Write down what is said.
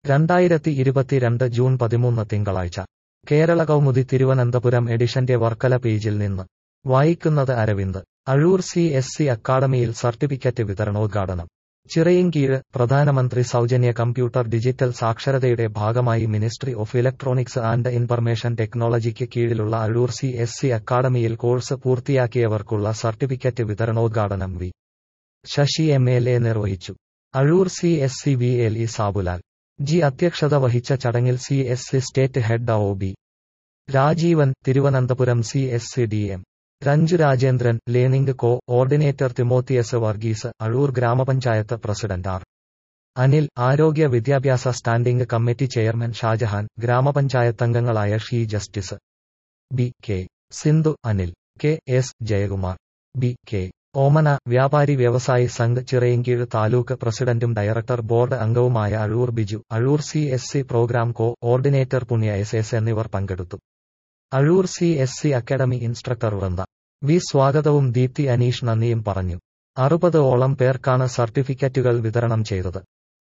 രണ്ടായിരത്തി ഇരുപത്തിരണ്ട് ജൂൺ പതിമൂന്ന് തിങ്കളാഴ്ച കേരള കൗമുദി തിരുവനന്തപുരം എഡിഷന്റെ വർക്കല പേജിൽ നിന്ന് വായിക്കുന്നത് Aravind Azhoor C S C അക്കാഡമിയിൽ സർട്ടിഫിക്കറ്റ് വിതരണോദ്ഘാടനം ചിറയിൻകീഴ് പ്രധാനമന്ത്രി സൗജന്യ കമ്പ്യൂട്ടർ ഡിജിറ്റൽ സാക്ഷരതയുടെ ഭാഗമായി ministry of electronics and information ടെക്നോളജിക്ക് കീഴിലുള്ള അഴൂർ സി എസ് സി അക്കാഡമിയിൽ കോഴ്സ് പൂർത്തിയാക്കിയവർക്കുള്ള സർട്ടിഫിക്കറ്റ് വിതരണോദ്ഘാടനം V Sasi M L A നിർവഹിച്ചു Azhoor C S C V L E Sabulal ji അധ്യക്ഷത വഹിച്ച ചടങ്ങിൽ C S C state head O B Rajeevan Thiruvananthapuram C S C D M Ranju Rajendran learning കോ coordinator Thimothiyas Varghese Azhoor ഗ്രാമപഞ്ചായത്ത് പ്രസിഡന്റ് ആർ അനിൽ ആരോഗ്യ വിദ്യാഭ്യാസ സ്റ്റാൻഡിംഗ് കമ്മിറ്റി ചെയർമാൻ ഷാജഹാൻ ഗ്രാമപഞ്ചായത്തംഗങ്ങളായ Shee Justice B K Sindhu Anil K S Jayakumar B K Omana വ്യാപാരി വ്യവസായി സംഘ് ചിറയൻകീഴ് താലൂക്ക് പ്രസിഡന്റും ഡയറക്ടർ ബോർഡ് അംഗവുമായ Azhoor Biju Azhoor C S C programme coordinator Punya S S എന്നിവർ പങ്കെടുത്തു Azhoor C S C academy instructor Vrinda V സ്വാഗതവും ദീപ്തി അനീഷ് നന്ദിയും പറഞ്ഞു അറുപത് ഓളം പേർക്കാണ് സർട്ടിഫിക്കറ്റുകൾ വിതരണം ചെയ്തത്